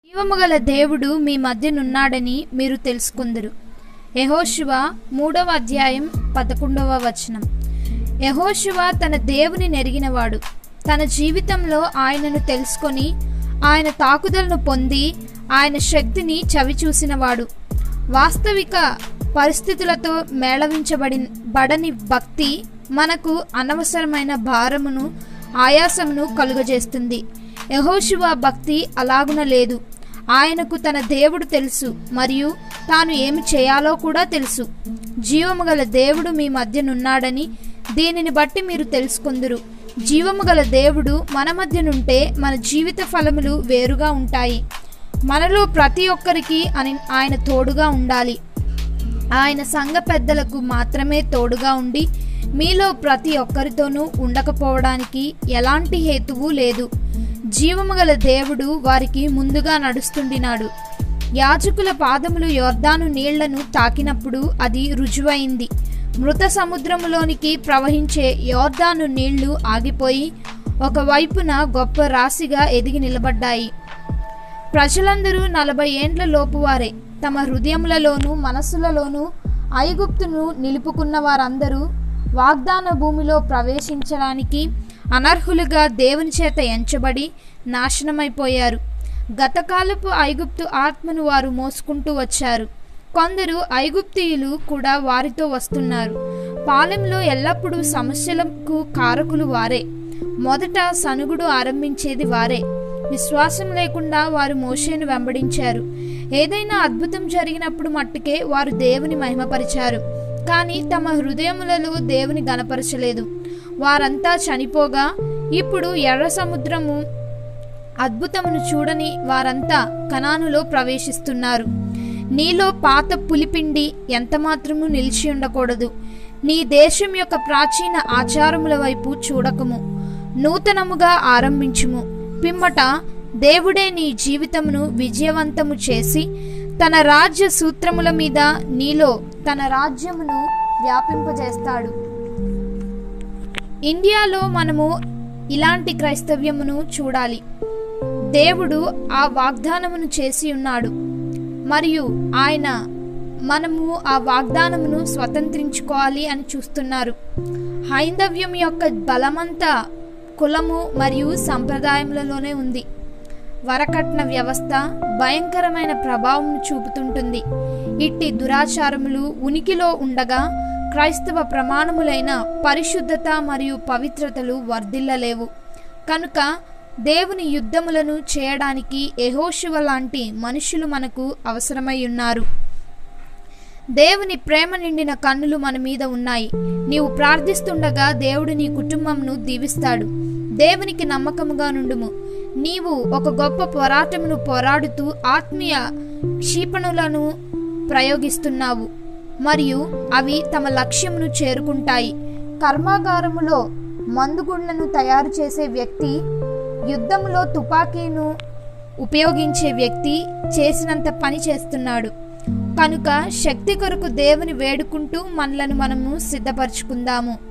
జీవము గల దేవుడు మీ మధ్యనున్నాడని మీరు తెలుసుకుందరు యెహోషువ మూడవ అధ్యాయం పదకొండవ వచనం యెహోషువ తన దేవుని నెరిగినవాడు తన జీవితంలో ఆయనను తెలుసుకొని ఆయన తాకుదలను పొంది ఆయన శక్తిని చవిచూసినవాడు వాస్తవిక పరిస్థితులతో మేళవించబడి బడని భక్తి మనకు అనవసరమైన భారమును ఆయాసమును కలుగజేస్తుంది యహోశివ భక్తి అలాగున లేదు ఆయనకు తన దేవుడు తెలుసు మరియు తాను ఏమి చేయాలో కూడా తెలుసు జీవము గల దేవుడు మీ మధ్యనున్నాడని దీనిని బట్టి మీరు తెలుసుకుందురు జీవము గల దేవుడు మన మధ్యనుంటే మన జీవిత ఫలములు వేరుగా ఉంటాయి మనలో ప్రతి ఒక్కరికి అని ఆయన తోడుగా ఉండాలి ఆయన సంఘ పెద్దలకు మాత్రమే తోడుగా ఉండి మీలో ప్రతి ఒక్కరితోనూ ఉండకపోవడానికి ఎలాంటి హేతువు లేదు జీవము గల దేవుడు వారికి ముందుగా నడుస్తుండినాడు యాజకుల పాదములు యోర్దాను నీళ్లను తాకినప్పుడు అది రుజువైంది మృత సముద్రములోనికి ప్రవహించే యోర్దాను నీళ్లు ఆగిపోయి ఒకవైపున గొప్ప రాశిగా ఎదిగి నిలబడ్డాయి ప్రజలందరూ నలభై ఏండ్ల లోపువారే తమ హృదయములలోనూ మనస్సులలోనూ ఐగుప్తును నిలుపుకున్న వారందరూ వాగ్దాన భూమిలో ప్రవేశించడానికి అనర్హులుగా దేవుని చేత ఎంచబడి నాశనమైపోయారు గతకాలపు ఐగుప్తు ఆత్మను వారు మోసుకుంటూ వచ్చారు కొందరు ఐగుప్తీయులు కూడా వారితో వస్తున్నారు పాలెంలో ఎల్లప్పుడూ సమస్యలకు కారకులు వారే మొదట సనుగుడు ఆరంభించేది వారే విశ్వాసం లేకుండా వారు మోషేను వెంబడించారు ఏదైనా అద్భుతం జరిగినప్పుడు మట్టుకే వారు దేవుని మహిమపరిచారు కానీ తమ హృదయములలో దేవుని గనపరచలేదు వారంతా చనిపోగా ఇప్పుడు ఎర్ర సముద్రము అద్భుతమును చూడని వారంతా కనానులో ప్రవేశిస్తున్నారు నీలో పాత పులిపిండి ఎంతమాత్రము నిలిచి ఉండకూడదు నీ దేశం యొక్క ప్రాచీన ఆచారముల వైపు చూడకము నూతనముగా ఆరంభించుము పిమ్మట దేవుడే నీ జీవితమును విజయవంతము చేసి తన రాజ్య సూత్రముల మీద నీలో తన రాజ్యమును వ్యాపింపజేస్తాడు ఇండియాలో మనము ఇలాంటి క్రైస్తవ్యమును చూడాలి దేవుడు ఆ వాగ్దానమును చేసి ఉన్నాడు మరియు ఆయన మనము ఆ వాగ్దానమును స్వతంత్రించుకోవాలి అని చూస్తున్నారు హైందవ్యం యొక్క బలమంతా కులము మరియు సంప్రదాయములలోనే ఉంది వరకట్న వ్యవస్థ భయంకరమైన ప్రభావం చూపుతుంటుంది ఇట్టి దురాచారములు ఉనికిలో ఉండగా క్రైస్తవ ప్రమాణములైన పరిశుద్ధత మరియు పవిత్రతలు వర్ధిల్లలేవు కనుక దేవుని యుద్ధములను చేయడానికి ఎహోషువ లాంటి మనుషులు మనకు అవసరమై ఉన్నారు దేవుని ప్రేమ నిండిన కన్నులు మన మీద ఉన్నాయి నీవు ప్రార్థిస్తుండగా దేవుడు నీ కుటుంబంను దీవిస్తాడు దేవునికి నమ్మకముగా నుండుము నీవు ఒక గొప్ప పోరాటమును పోరాడుతూ ఆత్మీయ క్షిపణులను ప్రయోగిస్తున్నావు మరియు అవి తమ లక్ష్యమును చేరుకుంటాయి కర్మాగారములో మందుగుండ్లను తయారు చేసే వ్యక్తి యుద్ధములో తుపాకీను ఉపయోగించే వ్యక్తి చేసినంత పని చేస్తున్నాడు కనుక శక్తి కొరకు దేవుని వేడుకుంటూ మనలను మనము సిద్ధపరచుకుందాము